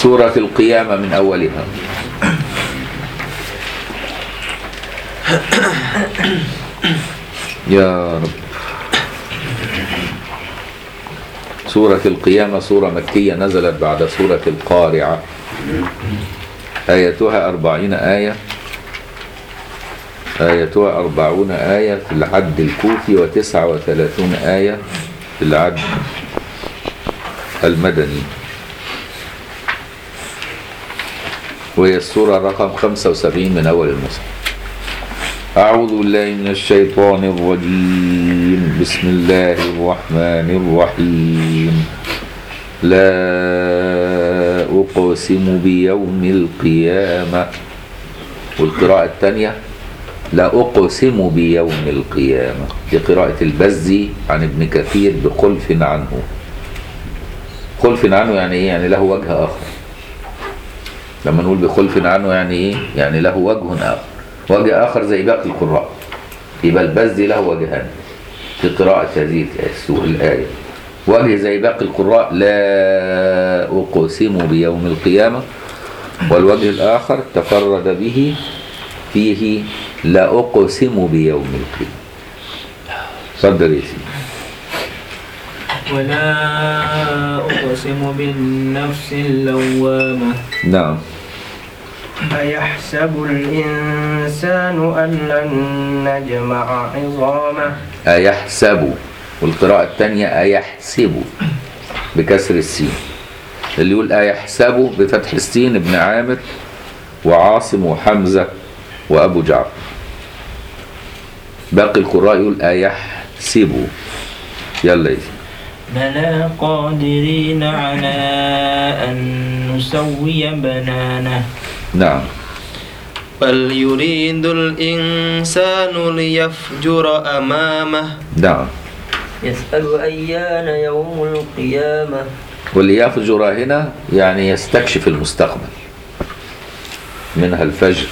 سورة القيامة من أولها يا رب سورة القيامة سورة مكية نزلت بعد سورة القارعة آياتها أربعين آية آياتها أربعون آية في العد الكوفي وتسعة وثلاثون آية في العد المدني وهي السورة رقم 75 من أول المصحف أعوذ بالله من الشيطان الرجيم بسم الله الرحمن الرحيم لا أقسم بيوم القيامة والقراءة الثانية لا أقسم بيوم القيامة دي قراءة البزي عن ابن كثير بخلف عنه خلف عنه يعني إيه؟ يعني له وجه آخر لما نقول بخلف عنه يعني إيه؟ يعني له وجه آخر وجه آخر زي باقي القراء يبقى البزي له وجهان في قراءة هذه السورة الآية وجه زي باقي القراء لا أقسم بيوم القيامة والوجه الآخر تفرد به فيه لا أقسم بيوم القيامة صدر يا سيدي ولا أقسم بالنفس اللوامة نعم أيحسب الإنسان أن لن نجمع عظامه أيحسب والقراءة الثانية أيحسب بكسر السين اللي يقول أيحسب بفتح السين ابن عامر وعاصم وحمزة وأبو جعفر باقي القراء يقول أيحسب يلا يا سيدي بلى قادرين على أن نسوي بنانه نعم بل يريد الإنسان ليفجر أمامه نعم يسأل أيان يوم القيامة واللي يفجر هنا يعني يستكشف المستقبل منها الفجر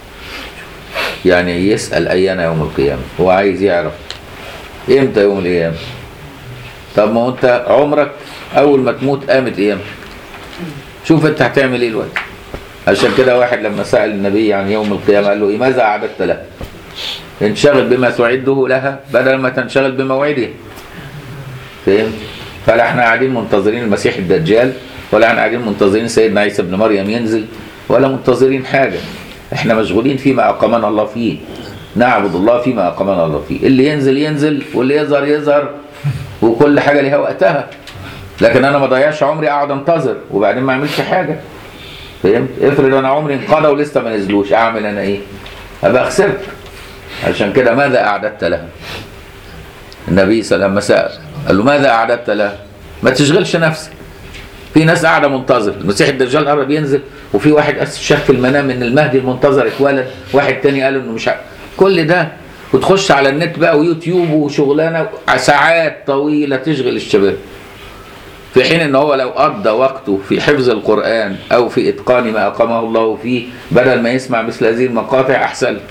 يعني يسأل أيان يوم القيامة هو عايز يعرف إمتى يوم القيامة طب ما هو أنت عمرك أول ما تموت قامت قيامة شوف أنت هتعمل إيه دلوقتي عشان كده واحد لما سأل النبي عن يوم القيامة قال له إيه ماذا أعددت له انشغل بما تعده لها بدل ما تنشغل بموعدها فهمت فلا احنا قاعدين منتظرين المسيح الدجال ولا احنا قاعدين منتظرين سيدنا عيسى ابن مريم ينزل ولا منتظرين حاجة احنا مشغولين فيما أقامنا الله فيه نعبد الله فيما أقامنا الله فيه اللي ينزل ينزل واللي يظهر يظهر وكل حاجة ليها وقتها لكن انا ما ضيعش عمري اقعد انتظر وبعدين ما اعملش حاجة فهمت افرض انا عمري انقضى ولسه ما نزلوش اعمل انا ايه ابقى خسرت عشان كده ماذا اعددت لها النبي صلى الله عليه وسلم سأل قال له ماذا اعددت لها ما تشغلش نفسك في ناس قاعده منتظر المسيح الدجال قرب ينزل وفي واحد أس- شاف في المنام ان المهدي المنتظر اتولد واحد تاني قال انه مش ع- كل ده وتخش على النت بقى ويوتيوب وشغلانه ساعات طويله تشغل الشباب في حين ان هو لو قضى وقته في حفظ القرآن او في اتقان ما اقامه الله فيه بدل ما يسمع مثل هذه المقاطع احسن له.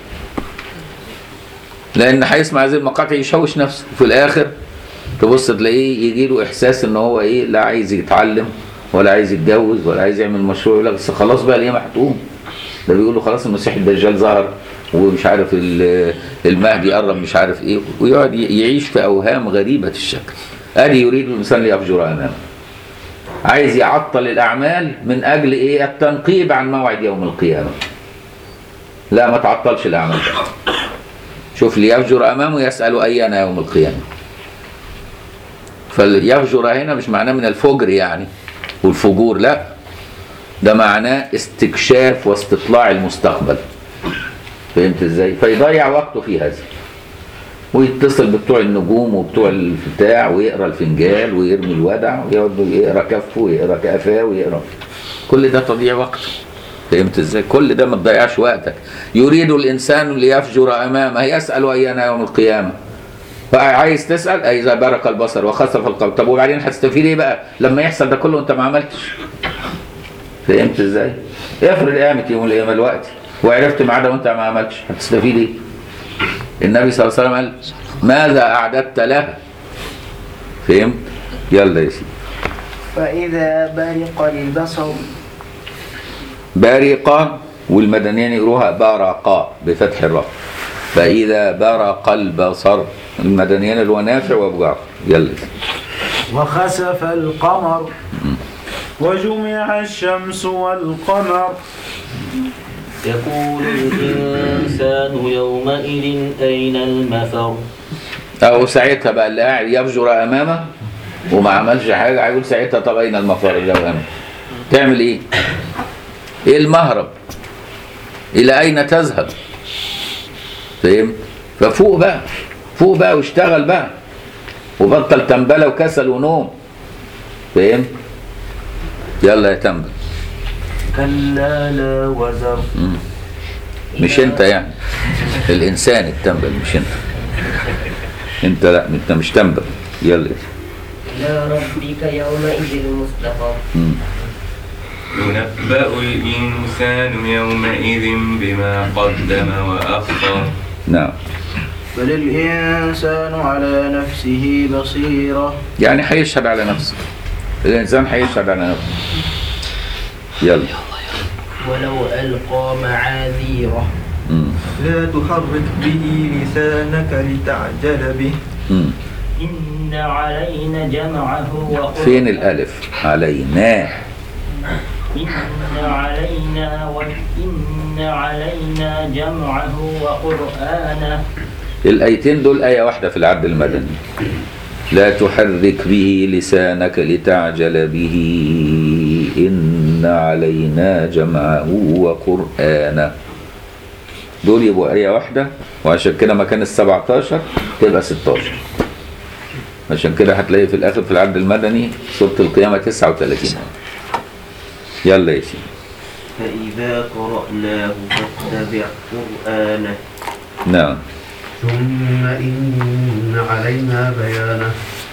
لان هيسمع هذه المقاطع يشوش نفسه وفي الاخر تبص تلاقيه يجي له احساس ان هو ايه لا عايز يتعلم ولا عايز يتجوز ولا عايز يعمل مشروع يقول لك بس خلاص بقى القيامه هتقوم ده بيقولوا خلاص المسيح الدجال ظهر ومش عارف ال- المهدي قرب مش عارف ايه ويقعد ي- يعيش في اوهام غريبه الشكل ادي يريد الانسان ليفجر امامه عايز يعطل الاعمال من اجل ايه التنقيب عن موعد يوم القيامه لا ما تعطلش الاعمال بقى. شوف ليفجر امامه يسال ايان يوم القيامه فاليفجر هنا مش معناه من الفجر يعني والفجور لا ده معناه استكشاف واستطلاع المستقبل فهمت ازاي فيضيع وقته في هذا ويتصل بتوع النجوم وبتوع البتاع ويقرا الفنجال ويرمي الودع ويقعد يقرا كفه ويقرا كفاه ويقرا كل ده تضييع وقت فهمت ازاي كل ده ما تضيعش وقتك يريد الانسان ليفجر امامه يسال ايان يوم القيامه فعايز تسال اذا برق البصر وخسف القمر طب وبعدين هتستفيد ايه بقى لما يحصل ده كله انت ما عملتش فهمت ازاي افرض قامت يوم القيامه دلوقتي وعرفت ميعادها وانت ما عملتش هتستفيد ايه النبي صلى الله عليه وسلم قال ماذا اعددت لها فهمت يلا يا سيدي فإذا برق البصر بارقة والمدنيين يقروها برقاء بفتح الراء فإذا برق البصر المدنيين اللي هو نافع وأبو جعفر يلا وخسف القمر وجمع الشمس والقمر يقول الإنسان يومئذ أين المفر أو ساعتها بقى اللي قاعد يفجر أمامه وما عملش حاجة هيقول ساعتها طب أين المفر لو أمامه تعمل إيه؟ إيه المهرب؟ إلى أين تذهب؟ فاهم؟ ففوق بقى فوق بقى واشتغل بقى وبطل تنبلة وكسل ونوم فاهم؟ يلا يا تنبل كلا لا وزر مش انت يعني الانسان التنبل مش انت انت لا انت مش تنبل يلا إلى ربك يومئذ المستقر مم. ينبأ الإنسان يومئذ بما قدم وأخر نعم بل الإنسان على نفسه بصيرة يعني هيشهد على نفسه الانسان هيشهد على نفسه يلا ولو ألقى معاذيره مم. لا تحرك به لسانك لتعجل به مم. إن علينا جمعه وقرآنه فين الالف علينا إن علينا وإن علينا جمعه وقرآنه الايتين دول ايه واحده في العد المدني لا تحرك به لسانك لتعجل به ان علينا جمعه وقرانه دول يبقوا ايه واحده وعشان كده مكان ال 17 تبقى 16 عشان كده هتلاقي في الاخر في العد المدني سوره القيامه 39 يلا يا سيدي فإذا قرأناه فاتبع قرآنه نعم ثم إن علينا بيانه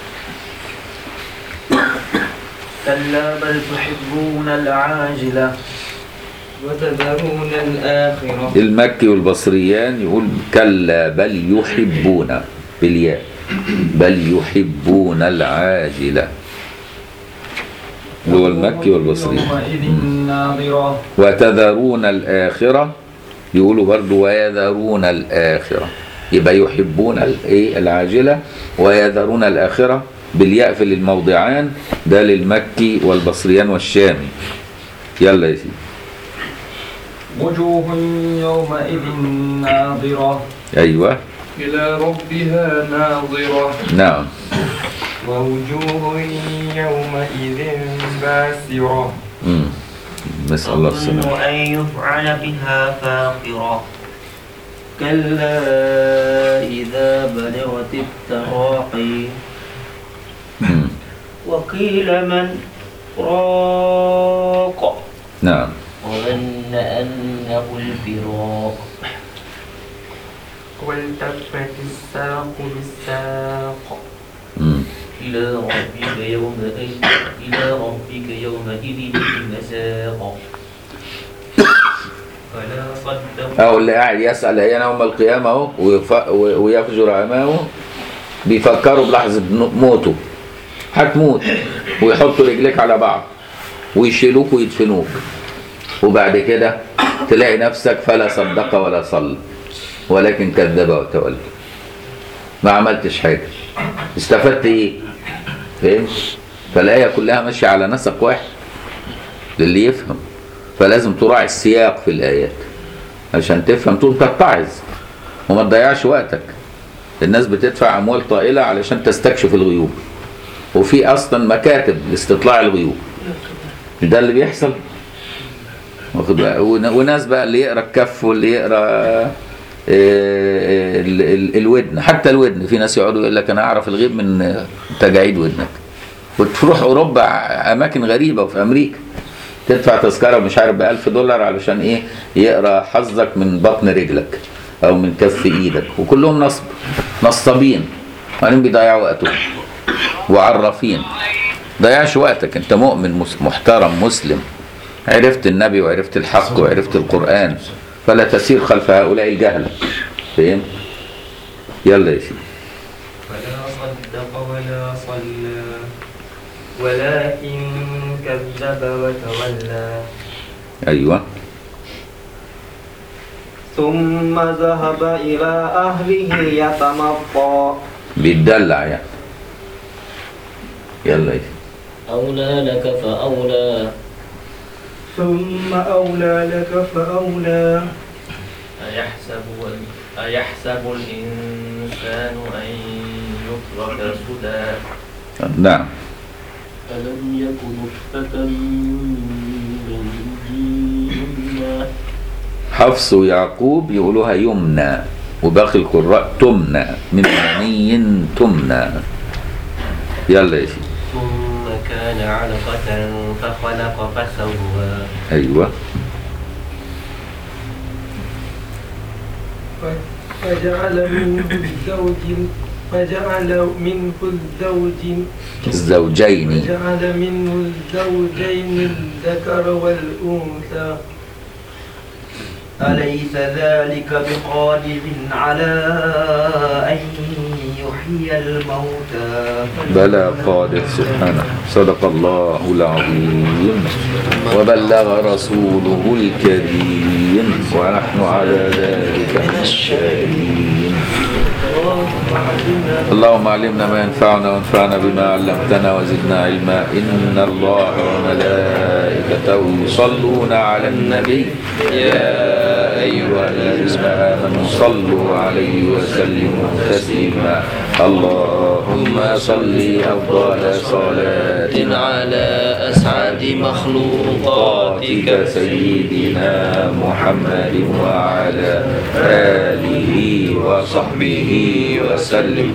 كلا بل تحبون العاجلة وتذرون الآخرة المكي والبصريان يقول كلا بل يحبون بالياء بل يحبون العاجلة اللي هو المكي والبصري يومئذ ناظرة وتذرون الآخرة يقولوا برضو ويذرون الآخرة يبقى يحبون الايه العاجلة ويذرون الآخرة بالياء في الموضعان ده للمكي والبصريان والشامي يلا يا سيدي وجوه يومئذ ناظرة أيوه إلى ربها ناظرة نعم ووجوه يومئذ باسرة مم. نسأل الله السلامة تظن أن يفعل بها فاقرة كلا إذا بلغت التراقي مم. وقيل من راق نعم وظن أنه الفراق والتفت الساق بالساق مم. إلى ربك يومئذ إلى ربك يومئذ المساق فلا صدق أو اللي قاعد يسأل أيام يوم القيامة أهو ويف- ويفجر أمامه بيفكروا بلحظة موته هتموت ويحطوا رجليك على بعض ويشيلوك ويدفنوك وبعد كده تلاقي نفسك فلا صدق ولا صلى ولكن كذب وتولى ما عملتش حاجة استفدت ايه فهمت فالآية كلها ماشية على نسق واحد للي يفهم فلازم تراعي السياق في الآيات عشان تفهم تقوم تتعظ وما تضيعش وقتك الناس بتدفع أموال طائلة علشان تستكشف الغيوب وفي أصلا مكاتب لاستطلاع الغيوب ده اللي بيحصل واخد بقى ون- وناس بقى اللي يقرا الكف واللي يقرا آه، آه، ال- ال- الودن حتى الودن في ناس يقعدوا يقول لك انا اعرف الغيب من آه، تجاعيد ودنك وتروح اوروبا ع- اماكن غريبه وفي امريكا تدفع تذكره مش عارف ب 1000 دولار علشان ايه يقرا حظك من بطن رجلك او من كف ايدك وكلهم نصب نصابين وبعدين بيضيعوا وقتهم وعرافين ضيعش وقتك انت مؤمن مس- محترم مسلم عرفت النبي وعرفت الحق وعرفت القرآن فلا تسير خلف هؤلاء الجهلة فهم يلا يا سيدي فلا صدق ولا صلى ولكن كذب وتولى أيوة ثم ذهب إلى أهله يتمطى بيتدلع يعني يلا يا سيدي. أولى لك فأولى ثم أولى لك فأولى أيحسب أيحسب الإنسان أن يترك سدى نعم ألم يك نطفة من يمنى حفص ويعقوب يقولوها يمنى وباقي القراء تمنى من مني تمنى يلا يا سيدي ثم كان علقة فخلق فسوى أيوة فجعل منه الزوج فجعل منه الزوج الزوجين فجعل منه الزوجين الذكر والأنثى أليس ذلك بقادر على أن يحيي الموتى بلى قادر سبحانه صدق الله العظيم وبلغ رسوله الكريم ونحن على ذلك من الشاهدين اللهم علمنا ما ينفعنا وانفعنا بما علمتنا وزدنا علما إن الله وملائكته يصلون على النبي يا أيها الذين آمنوا صلوا عليه وسلموا تسليما اللهم صل أفضل صلاة على أسعد مخلوقاتك سيدنا محمد وعلى آله وصحبه وسلم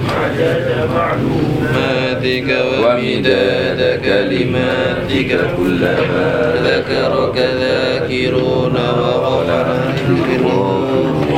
معلوماتك ومداد كلماتك كلما ذكرك ذاكرون وغفر ذكرون